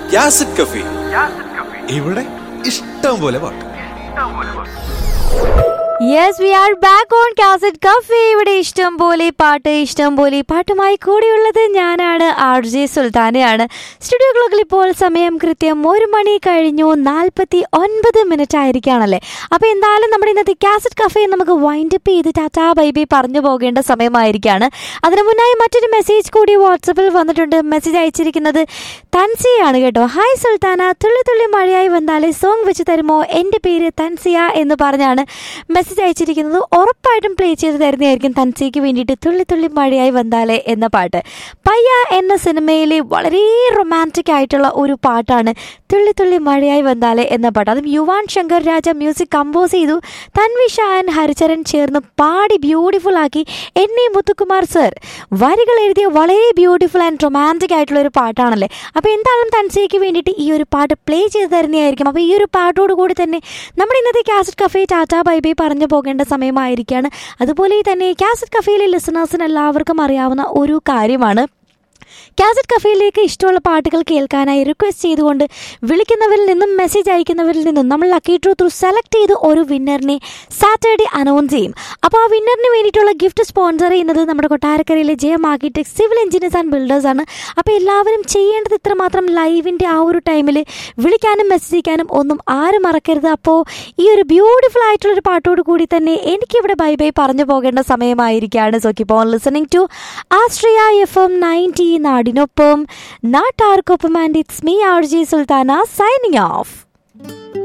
യാസിഡ് കഫി ഇവിടെ ഇഷ്ടം പോലെ പാട്ട് yes we are back on cassette cafe ഇവിടെ ഇഷ്ടം പോലെ പാട്ട് ഇഷ്ടം പോലെ പാട്ടുമായി കൂടിയുള്ളത് ഞാനാണ് ആർ ജെ സുൽത്താനയാണ് സ്റ്റുഡിയോ ക്ലോക്കിൽ ഇപ്പോൾ സമയം കൃത്യം ഒരു മണി കഴിഞ്ഞു നാൽപ്പത്തി ഒൻപത് മിനിറ്റ് ആയിരിക്കുകയാണല്ലേ അപ്പോൾ എന്തായാലും നമ്മുടെ ഇന്നത്തെ കാസറ്റ് കഫേ നമുക്ക് വൈൻഡപ്പ് ചെയ്ത് ടാറ്റാ ബൈബി പറഞ്ഞു പോകേണ്ട സമയമായിരിക്കുകയാണ് അതിനു മുന്നായി മറ്റൊരു മെസ്സേജ് കൂടി വാട്സപ്പിൽ വന്നിട്ടുണ്ട് മെസ്സേജ് അയച്ചിരിക്കുന്നത് തൻസിയാണ് കേട്ടോ ഹായ് സുൽത്താന തുള്ളി തുള്ളി മഴയായി വന്നാലേ സോങ് വെച്ച് തരുമോ എൻ്റെ പേര് തൻസിയ എന്ന് പറഞ്ഞാണ് മെസ്സേജ് അയച്ചിരിക്കുന്നത് ഉറപ്പായിട്ടും പ്ലേ ചെയ്ത് തരുന്നതായിരിക്കും തൻസിക്ക് വേണ്ടിയിട്ട് തുള്ളി തുള്ളി മഴയായി വന്നാലേ എന്ന പാട്ട് പയ്യ എന്ന സിനിമയിലെ വളരെ റൊമാൻറ്റിക് ആയിട്ടുള്ള ഒരു പാട്ടാണ് തുള്ളി തുള്ളി മഴയായി വന്നാലേ എന്ന പാട്ട് അതും യുവാൻ ശങ്കർ രാജ മ്യൂസിക് കമ്പോസ് ചെയ്തു തൻവി ഷാൻ ഹരിചരൻ ചേർന്ന് പാടി ബ്യൂട്ടിഫുൾ ആക്കി എൻ എ മുത്തുകുമാർ സർ വരികൾ എഴുതിയ വളരെ ബ്യൂട്ടിഫുൾ ആൻഡ് റൊമാൻറ്റിക് ആയിട്ടുള്ള ഒരു പാട്ടാണല്ലേ അപ്പോൾ എന്തായാലും തൻസിക്ക് വേണ്ടിയിട്ട് ഈ ഒരു പാട്ട് പ്ലേ ചെയ്ത് തരുന്നതായിരിക്കും അപ്പോൾ ഈ ഒരു പാട്ടോട് കൂടി തന്നെ നമ്മുടെ ഇന്നത്തെ cassette cafe tata bye bye പറഞ്ഞു പോകേണ്ട സമയമായിരിക്കുകയാണ് അതുപോലെ തന്നെ കാസറ്റ് കഫേയിലെ ലിസണേഴ്സിന് എല്ലാവർക്കും അറിയാവുന്ന ഒരു കാര്യമാണ് കാസറ്റ് കഫേയിലേക്ക് ഇഷ്ടമുള്ള പാട്ടുകൾ കേൾക്കാനായി റിക്വസ്റ്റ് ചെയ്തുകൊണ്ട് വിളിക്കുന്നവരിൽ നിന്നും മെസ്സേജ് അയക്കുന്നവരിൽ നിന്നും നമ്മൾ ലക്കി ഡ്രോ ത്രൂ സെലക്ട് ചെയ്ത് ഒരു വിന്നറിനെ സാറ്റർഡേ അനൗൺസ് ചെയ്യും അപ്പോൾ ആ വിന്നറിന് വേണ്ടിയിട്ടുള്ള ഗിഫ്റ്റ് സ്പോൺസർ ചെയ്യുന്നത് നമ്മുടെ കൊട്ടാരക്കരയിലെ Jayam architect civil engineers and builders ആണ് അപ്പോൾ എല്ലാവരും ചെയ്യേണ്ടത് ഇത്രമാത്രം ലൈവിൻ്റെ ആ ഒരു ടൈമിൽ വിളിക്കാനും മെസ്സേജ് അയക്കാനും ഒന്നും ആരും മറക്കരുത് അപ്പോൾ ഈ ഒരു ബ്യൂട്ടിഫുൾ ആയിട്ടുള്ളൊരു പാട്ടോട് കൂടി തന്നെ എനിക്കിവിടെ ബൈ ബൈ പറഞ്ഞു പോകേണ്ട സമയമായിരിക്കുകയാണ് so keep on listening to Astria F M ninety നാടിനൊപ്പം നാട്ടാർക്കൊപ്പം and it's me R J Sultana signing of